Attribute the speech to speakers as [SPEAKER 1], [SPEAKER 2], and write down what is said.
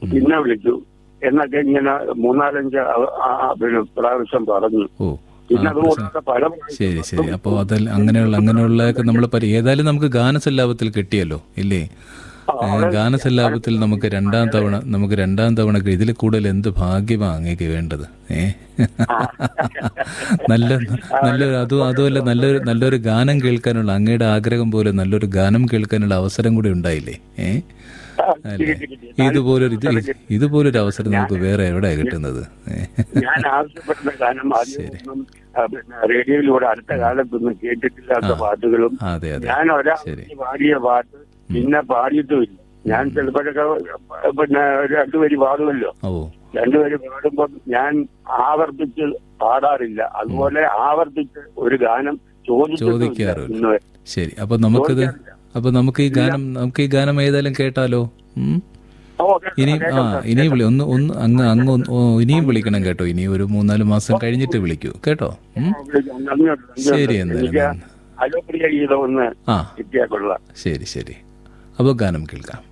[SPEAKER 1] പിന്നെ വിളിച്ചു എന്നൊക്കെ ഇങ്ങനെ മൂന്നാലഞ്ച് ആ- ആ- പിന്നെ പ്രാവശ്യം പറഞ്ഞു
[SPEAKER 2] ഓ
[SPEAKER 1] പിന്നെ
[SPEAKER 2] ആ,
[SPEAKER 1] അതുകൂടാതെ പല
[SPEAKER 2] ശരി ശരി അപ്പോൾ അതിൽ അങ്ങനെയുള്ള അങ്ങനെയുള്ളതൊക്കെ നമ്മൾ പരി ഏതായാലും നമുക്ക് ഗാനസല്ലാപത്തിൽ കിട്ടിയല്ലോ ഇല്ലേ ഏ, ഗാനസല്ലാപത്തിൽ നമുക്ക് രണ്ടാം തവണ നമുക്ക് രണ്ടാം തവണ കി- ഇതിൽ കൂടുതൽ എന്ത് ഭാഗ്യമാണ് അങ്ങേക്ക് വേണ്ടത് ഏ നല്ല നല്ലൊരു അതും അതുമല്ല നല്ലൊരു നല്ലൊരു ഗാനം കേൾക്കാനുള്ള അങ്ങയുടെ ആഗ്രഹം പോലെ നല്ലൊരു ഗാനം കേൾക്കാനുള്ള അവസരം കൂടി ഉണ്ടായില്ലേ ഏ അല്ലേ ഇതുപോലൊരു ഇത് ഇതുപോലൊരു അവസരം നമുക്ക് വേറെ എവിടെയാ കിട്ടുന്നത് ഏ?
[SPEAKER 1] ഞാൻ ആവശ്യപ്പെടുന്ന ഗാനം ആദ്യമൊന്നും ആ, പിന്നെ റേഡിയോയിലൂടെ അടുത്ത കാലത്തൊന്നും കേട്ടിട്ടില്ലാത്ത പാട്ടുകളും
[SPEAKER 2] അതെ അതെ
[SPEAKER 1] ഞാൻ ഒരാൾ
[SPEAKER 2] ശരി.
[SPEAKER 1] പാടിയ പാട്ട് പിന്നെ പാടിയിട്ടുമില്ല ഞാൻ ചിലപ്പോഴൊക്കെ പിന്നെ ഒരു രണ്ടുപേര് പാടുമല്ലോ
[SPEAKER 2] ഓ
[SPEAKER 1] രണ്ടുപേര് പാടുമ്പോൾ ഞാൻ ആവർത്തിച്ച് പാടാറില്ല അതുപോലെ ആവർത്തിച്ച് ഒരു ഗാനം ചോദിച്ചിട്ടുമില്ല
[SPEAKER 2] ചോദിക്കാറുമില്ല.
[SPEAKER 1] ഇന്ന് വരെ.
[SPEAKER 2] ശരി അപ്പൊ നമുക്കിത് അപ്പൊ നമുക്ക് ഈ ഗാനം നമുക്ക് ഈ ഗാനം ഏതായാലും കേട്ടാലോ ഉം?
[SPEAKER 1] ഓ, കേട്ടോ,
[SPEAKER 2] ഇനി ആ
[SPEAKER 1] കേട്ടോ, കേട്ടോ.
[SPEAKER 2] ഇനിയും വിളി ഒന്ന് ഒന്ന് അങ്ങ് അങ്ങ് ഒന്ന് ഓ, ഇനിയും വിളിക്കണം കേട്ടോ ഇനി ഒരു മൂന്നാല് മാസം കഴിഞ്ഞിട്ട് വിളിക്കൂ കേട്ടോ ഉം?
[SPEAKER 1] നന്ദിയുണ്ട്, നന്ദിയുണ്ട്.
[SPEAKER 2] ശരി എന്നാലും
[SPEAKER 1] എനിക്ക് അലോപ്രിയ ഗീതം ഒന്ന്
[SPEAKER 2] ആ
[SPEAKER 1] കിട്ടിയാൽ കൊള്ളാം
[SPEAKER 2] ശരി ശരി അപ്പോൾ ഗാനം കേൾക്കാം